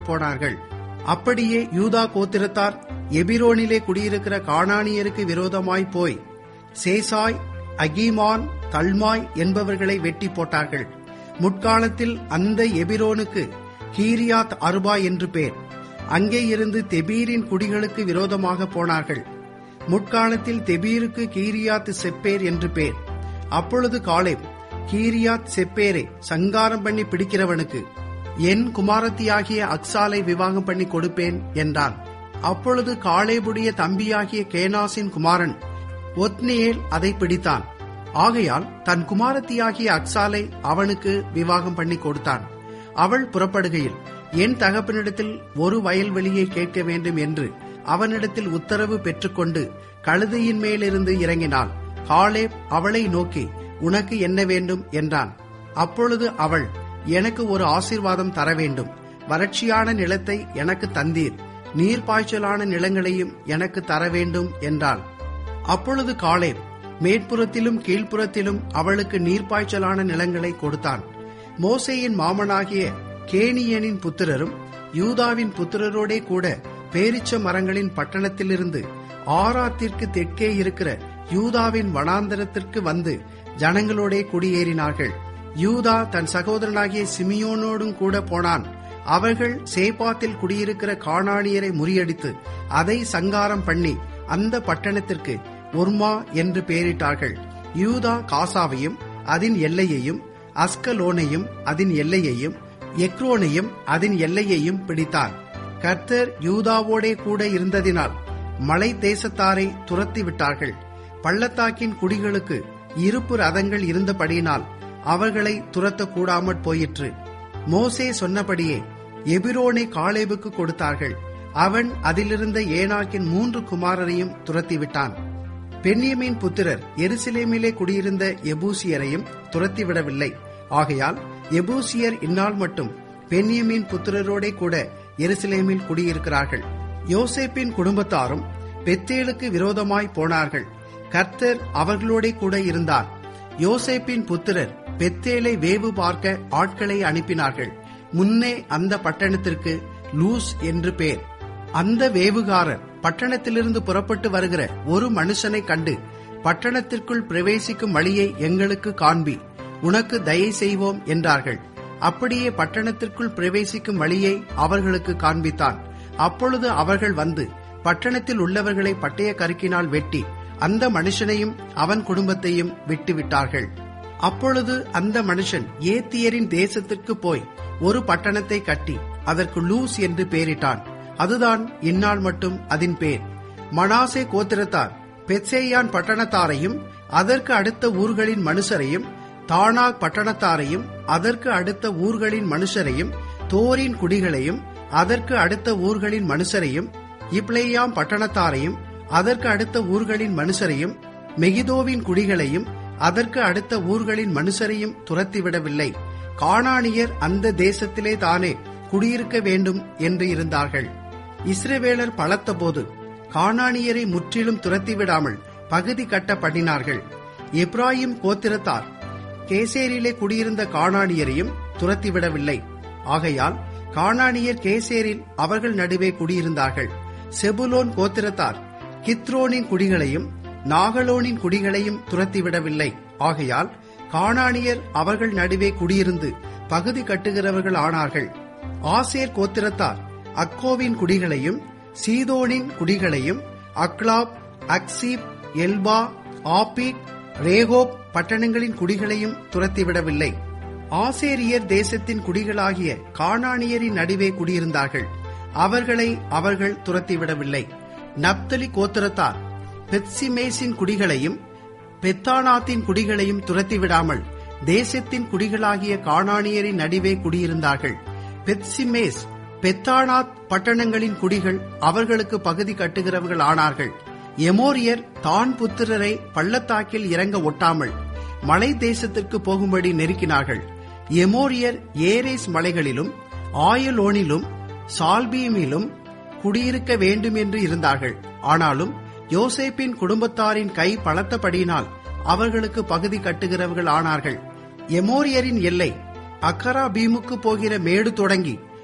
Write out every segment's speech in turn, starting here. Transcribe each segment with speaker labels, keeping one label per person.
Speaker 1: போனார்கள் அப்படியே யூதா கோத்திரத்தார் எபிரோனிலே குடியிருக்கிற கானானியருக்கு விரோதமாய் போய் சேசாய் அகீமான் தல்மாய் என்பவர்களை வெட்டி போட்டார்கள் முற்காலத்தில் அந்த எபிரோனுக்கு கீரியாத் அர்பா என்று பேர் அங்கே இருந்து தெபீரின் குடிகளுக்கு விரோதமாக போனார்கள் முற்காலத்தில் தெபீருக்கு கீரியாத் செப்பேர் என்று பேர் அப்பொழுது காலேப் கீரியாத் செப்பேரை சங்காரம் பண்ணி பிடிக்கிறவனுக்கு என் குமாரத்தியாகிய அக்சாலை விவாகம் பண்ணி கொடுப்பேன் என்றான் அப்பொழுது காலேபுடைய தம்பியாகிய கேனாசின் குமாரன் ஒத்னியேல் அதை பிடித்தான் ஆகையால் தன் குமாரத்தியாகிய அக்சாலை அவனுக்கு விவாகம் பண்ணி கொடுத்தான் அவள் புறப்படுகையில் என் தகப்பனிடத்தில் ஒரு வயல்வெளியை கேட்க வேண்டும் என்று அவனிடத்தில் உத்தரவு பெற்றுக்கொண்டு கழுதையின் மேலிருந்து இறங்கினாள் காலேப் அவளை நோக்கி உனக்கு என்ன வேண்டும் என்றான் அப்பொழுது அவள் எனக்கு ஒரு ஆசீர்வாதம் தர வேண்டும் வறட்சியான நிலத்தை எனக்கு தந்தீர் நீர்ப்பாய்ச்சலான நிலங்களையும் எனக்கு தர வேண்டும் என்றாள் அப்பொழுது காலேப் மேற்புறத்திலும் கீழ்ப்புறத்திலும் அவளுக்கு நீர்ப்பாய்ச்சலான நிலங்களை கொடுத்தான் மோசேயின் மாமனாகிய கேனியனின் புத்திரரும் யூதாவின் புத்திரரோடே கூட பேரிச்ச மரங்களின் பட்டணத்திலிருந்து ஆராத்திற்கு தெற்கே இருக்கிற யூதாவின் வனாந்தரத்திற்கு வந்து ஜனங்களோடே குடியேறினார்கள் யூதா தன் சகோதரனாகிய சிமியோனோடும் கூட போனான் அவர்கள் சேப்பாத்தில் குடியிருக்கிற காணானியரை முறியடித்து அதை சங்காரம் பண்ணி அந்த பட்டணத்திற்கு ஒர்மா என்று பெயரிட்டார்கள் யூதா காசாவையும் அதன் எல்லையையும் அஸ்கலோனையும் அதன் எல்லையையும் எக்ரோனையும் அதன் எல்லையையும் பிடித்தான் கர்த்தர் யூதாவோடே கூட இருந்ததினால் மலை தேசத்தாரை துரத்தி விட்டார்கள் பள்ளத்தாக்கின் குடிகளுக்கு இருப்பு ரதங்கள் இருந்தபடியினால் அவர்களை துரத்தக்கூடாமற் போயிற்று மோசே சொன்னபடியே எபிரோனை காலேபுக்கு கொடுத்தார்கள் அவன் அதிலிருந்த ஏனாக்கின் மூன்று குமாரரையும் துரத்திவிட்டான் பென்யமின் புத்திரர் எருசலேமிலே குடியிருந்த எபூசியரையும் துரத்திவிடவில்லை ஆகையால் எபூசியர் இந்நாள் மட்டும் பென்யமின் புத்திரரோடே கூட எருசலேமில் குடியிருக்கிறார்கள் யோசேப்பின் குடும்பத்தாரும் பெத்தேலுக்கு விரோதமாய் போனார்கள் கர்த்தர் அவர்களோடே கூட இருந்தார் யோசேப்பின் புத்திரர் பெத்தேலை வேவு பார்க்க ஆட்களை அனுப்பினார்கள் முன்னே அந்த பட்டணத்திற்கு லூஸ் என்று பேர் அந்த வேவுகாரர் பட்டணத்திலிருந்து புறப்பட்டு வருகிற ஒரு மனுஷனை கண்டு பட்டணத்திற்குள் பிரவேசிக்கும் வழியை எங்களுக்கு காண்பி உனக்கு தயை செய்வோம் என்றார்கள் அப்படியே பட்டணத்திற்குள் பிரவேசிக்கும் வழியை அவர்களுக்கு காண்பித்தான் அப்பொழுது அவர்கள் வந்து பட்டணத்தில் உள்ளவர்களை பட்டய கருக்கினால் வெட்டி அந்த மனுஷனையும் அவன் குடும்பத்தையும் விட்டுவிட்டார்கள் அப்பொழுது அந்த மனுஷன் ஏத்தியரின் தேசத்திற்கு போய் ஒரு பட்டணத்தை கட்டி அதற்கு லூஸ் என்று பெயரிட்டான் அதுதான் இந்நாள் மட்டும் அதன் பேர் மனாசே கோத்திரத்தார் பெத்சேயான் பட்டணத்தாரையும் அதற்கு அடுத்த ஊர்களின் மனுஷரையும் தானாக் பட்டணத்தாரையும் அதற்கு அடுத்த ஊர்களின் மனுஷரையும் தோரின் குடிகளையும் அதற்கு அடுத்த ஊர்களின் மனுஷரையும் இப்ளேயாம் பட்டணத்தாரையும் அதற்கு அடுத்த ஊர்களின் மனுஷரையும் மெகிதோவின் குடிகளையும் அதற்கு அடுத்த ஊர்களின் மனுஷரையும் துரத்திவிடவில்லை காணானியர் அந்த தேசத்திலே தானே குடியிருக்க வேண்டும் என்று இருந்தார்கள் இஸ்ரவேலர் பலத்தபோது காணானியரை முற்றிலும் துரத்திவிடாமல் பகுதி கட்ட பண்ணினார்கள் எப்ராஹிம் கோத்திரத்தார் கேசேரிலே குடியிருந்த காணானியரையும் துரத்திவிடவில்லை ஆகையால் காணானியர் கேசேரில் அவர்கள் நடுவே குடியிருந்தார்கள் செபுலோன் கோத்திரத்தார் கித்ரோனின் குடிகளையும் நாகலோனின் குடிகளையும் துரத்திவிடவில்லை ஆகையால் காணானியர் அவர்கள் நடுவே குடியிருந்து பகுதி கட்டுகிறவர்கள் ஆனார்கள் ஆசேர் கோத்திரத்தார் அக்கோவின் குடிகளையும் சீதோனின் குடிகளையும் அக்லாப் அக்சீப் எல்பா ஆபிக் ரேகோப் பட்டணங்களின் குடிகளையும் துரத்திவிடவில்லை ஆசேரியர் தேசத்தின் குடிகளாகிய காணானியரின் நடுவே குடியிருந்தார்கள் அவர்களை அவர்கள் துரத்திவிடவில்லை நப்தலி கோத்திரத்தார் பெத்சிமேசின் குடிகளையும் பெத்தானாத்தின் குடிகளையும் துரத்திவிடாமல் தேசத்தின் குடிகளாகிய காணானியரின் நடுவே குடியிருந்தார்கள் பெத்சிமேஸ் பெத்தானாத் பட்டணங்களின் குடிகள் அவர்களுக்கு பகுதி கட்டுகிறவர்கள் ஆனார்கள் எமோரியர் தான் புத்திரரை பள்ளத்தாக்கில் இறங்க ஒட்டாமல் மலை தேசத்திற்கு போகும்படி நெருக்கினார்கள் எமோரியர் ஏரேஸ் மலைகளிலும் ஆயலோனிலும் சால்பீமிலும் குடியிருக்க வேண்டும் என்று இருந்தார்கள் ஆனாலும் யோசேப்பின் குடும்பத்தாரின் கை பலத்தபடியினால் அவர்களுக்கு பகுதி கட்டுகிறவர்கள் ஆனார்கள் எமோரியரின் எல்லை அக்கரா பீமுக்கு போகிற மேடு தொடங்கி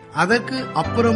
Speaker 1: அதற்கு அப்புறம்